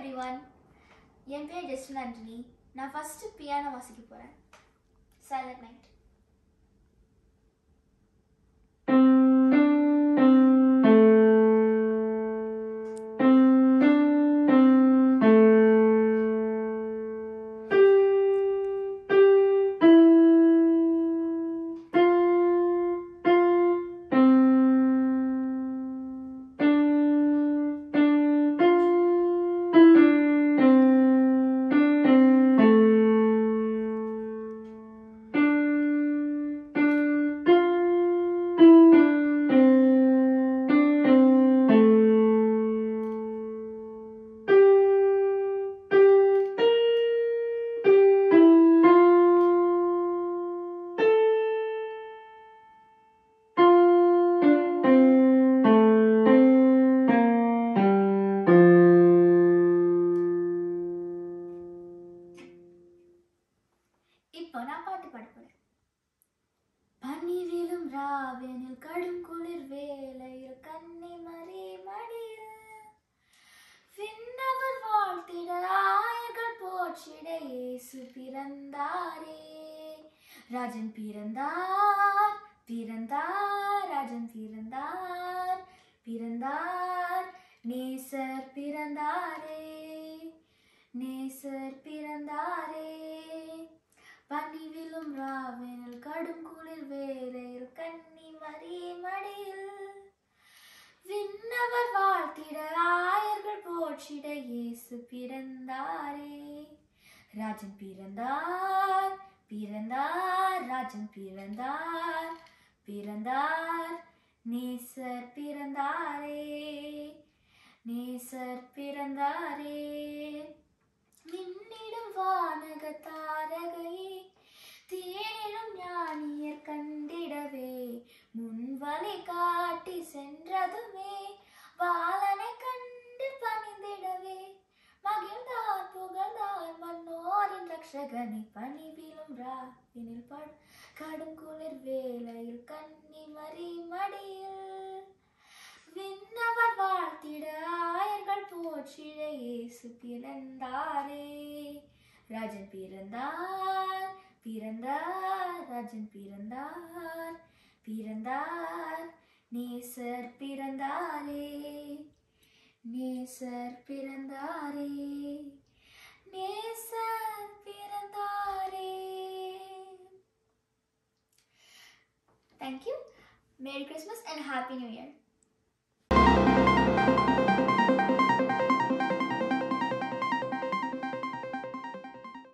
every one என் பேர் Justin Antony நான் first piano வாசிக்க போகிறேன் சைலண்ட் நைட் இப்போ நான் பாட்டு பாட போறேன் பனி விழும் ராவெனில் கடும் குளிர் வேலையில் கண்ணி மறி மடியில் விண்ணவர் வாழ்த்திட ஆயர்கள் போற்றிட இயேசு பிறந்தாரே ராஜன் பிறந்தார் பிறந்தார் ராஜன் பிறந்தார் பிறந்தார் நேசர் பிறந்தாரே நேசர் பிறந்தாரே பனி விழும் ராவெனில் கடும் குளிர் வேலையில் கன்னி மறி மடியில் விண்ணவர் வாழ்த்திட ஆயர்கள் போற்றிட இயேசு பிறந்தாரே ராஜன் பிறந்தார் பிறந்தார் ராஜன் பிறந்தார் பிறந்தார் நேசர் பிறந்தாரே நேசர் பிறந்தாரே மின்னிடும் வானக தாரகையே தேனிடும் ஞானியர் கண்டிடவே முன்வழி காட்டி சென்றதுமே பாலனை கண்டு பணிந்திடவே மகிழ்ந்தார் புகழ்ந்தார் மன்னோரின் ரக்ஷகனை பணிவிலும் ராவினில் படு கடும் குளிர் வேளையில் கன்னி மறி மடியில் விண்ணவர் வாழ்த்திட ஆயர்கள் போற்றிட இயேசு பிறந்தாரே ராஜன் பிறந்தார் பிறந்தார் ராஜன் பிறந்தார் பிறந்தார் நேசர் பிறந்தாரே நேசர் பிறந்தாரே நேசர் பிறந்தாரே thank you merry Christmas and happy new year